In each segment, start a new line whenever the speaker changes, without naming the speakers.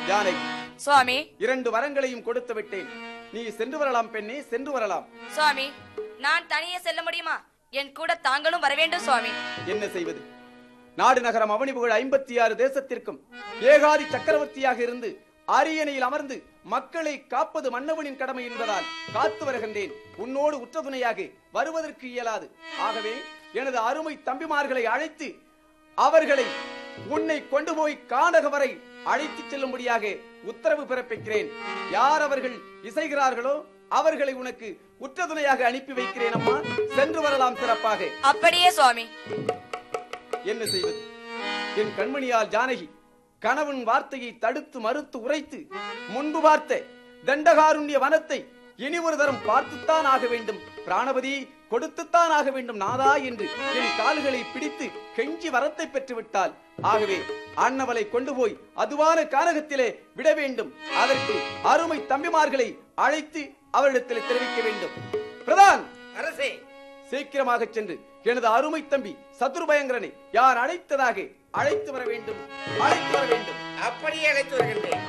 ஜானகி
சுவாமி
இரண்டு வரங்களையும் கொடுத்து விட்டேன் நீ சென்று வரலாம் பெண்ணே சென்று வரலாம்
சுவாமி நான் தனியே செல்ல முடியுமா என் கூட தாங்களும் வர வேண்டும் சுவாமி
என்ன செய்வது நாடு நகரம் அவனி புகழ் ஐம்பத்தி ஆறு தேசத்திற்கும் ஏகாதி சக்கரவர்த்தியாக இருந்து அரியணையில் அமர்ந்து மக்களை காப்பது மன்னவனின் கடமை என்பதால் காத்து வருகின்றேன் உன்னோடு உற்ற துணையாக வருவதற்கு இயலாது ஆகவே எனது அருமை தம்பிமார்களை அழைத்து அவர்களை உன்னை கொண்டு போய் கானக வரை அழைத்துச் செல்லும்படியாக உத்தரவு பிறப்பிக்கிறேன் யார் அவர்கள் இசைகிறார்களோ அவர்களை உனக்கு உற்ற துணையாக அனுப்பி வைக்கிறேன் அம்மா சென்று வரலாம் சிறப்பாக
அப்படியே சுவாமி
என்ன செய்வது என் கண்மணியால் ஜானகி கணவன் வார்த்தையை தடுத்து மறுத்து உரைத்து முன்பு பார்த்த தண்டகாருண்ய வனத்தை இனி ஒரு தரம் பார்த்துத்தான் ஆக வேண்டும் பிராணபதி கொடுத்துத்தான் ஆக வேண்டும் நாதா என்று என் கால்களை பிடித்து கெஞ்சி வரத்தை பெற்று விட்டால் ஆகவே அன்னவளை கொண்டு போய் அதுவான கானகத்திலே விட வேண்டும் அதற்கு அருமை தம்பிமார்களை அழைத்து அவரிடத்தில் தெரிவிக்க வேண்டும் பிரதான்
அரசே
சீக்கிரமாக சென்று எனது அருமை தம்பி சதுர்பயங்கரனை யார் அழைத்ததாக அழைத்து வர வேண்டும் அழைத்து வர வேண்டும்
அப்படியே அழைத்து வருகின்றேன்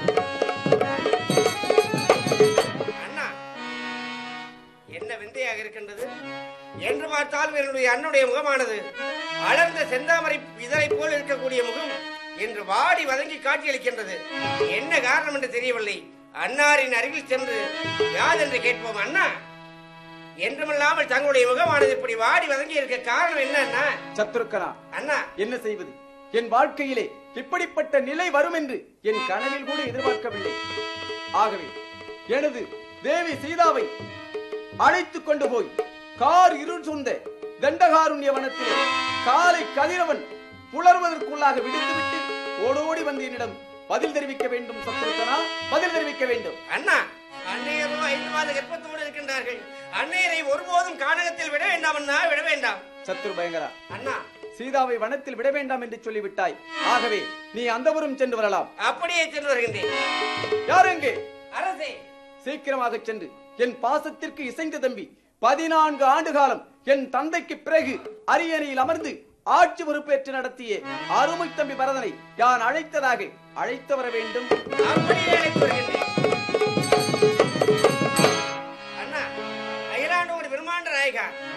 அண்ணா என்ன விந்தையாக இருக்கின்றது என்று பார்த்தாலும் என்னுடைய அண்ணுடைய முகமானது அடர்ந்த செந்தாமரை இதழை போல் இருக்கக்கூடிய முகம் என்று வாடி வதங்கி காட்சியளிக்கின்றது என்ன காரணம் என்று தெரியவில்லை அன்னாரின் அருகில் சென்று யாதென்று கேட்போம் அண்ணா என்றுமில்லாமல் தங்களுடைய முகமானது இப்படி வாடி வதங்கி இருக்க காரணம் என்ன அண்ணா
சத்துருக்கனா
அண்ணா
என்ன செய்வது என் வாழ்க்கையிலே இப்படிப்பட்ட நிலை வரும் என்று என் கனவில் கூட எதிர்பார்க்கவில்லை ஆகவே எனது தேவி சீதாவை அழைத்துக் கொண்டு போய் கார் இருள் சூழ்ந்த தண்டகாருண்ய வனத்திலே காலை கதிரவன் புலர்வதற்குள்ளாக விடுத்துவிட்டு ஓடோடி வந்து என்னிடம் பதில் தெரிவிக்க வேண்டும் சத்துருக்கனா பதில் தெரிவிக்க வேண்டும்
அண்ணா அன்னையரோ ஐந்து மாத கர்ப்பத்தோடு இருக்கின்றார்கள் அன்னையரை ஒருபோதும் கானகத்தில் விட வேண்டாம் அண்ணா விட வேண்டாம்
சத்துரு பயங்கரா
அண்ணா
சீதாவை வனத்தில் விட வேண்டாம் என்று சொல்லிவிட்டாய் ஆகவே நீ அந்தபுரம் சென்று வரலாம்
அப்படியே சென்று வருகின்றேன்
யார் எங்கே
அரசே
சீக்கிரமாக சென்று என் பாசத்திற்கு இசைந்த தம்பி பதினான்கு ஆண்டு காலம் என் தந்தைக்கு பிறகு அரியணையில் அமர்ந்து ஆட்சி பொறுப்பேற்று நடத்திய அருமை தம்பி பரதனை யான் அழைத்ததாக அழைத்து வர வேண்டும்
அப்படியே அழைத்து வருகின்றேன் அண்ணா அகிலாண்டோடு பிரம்மாண்ட நாயகா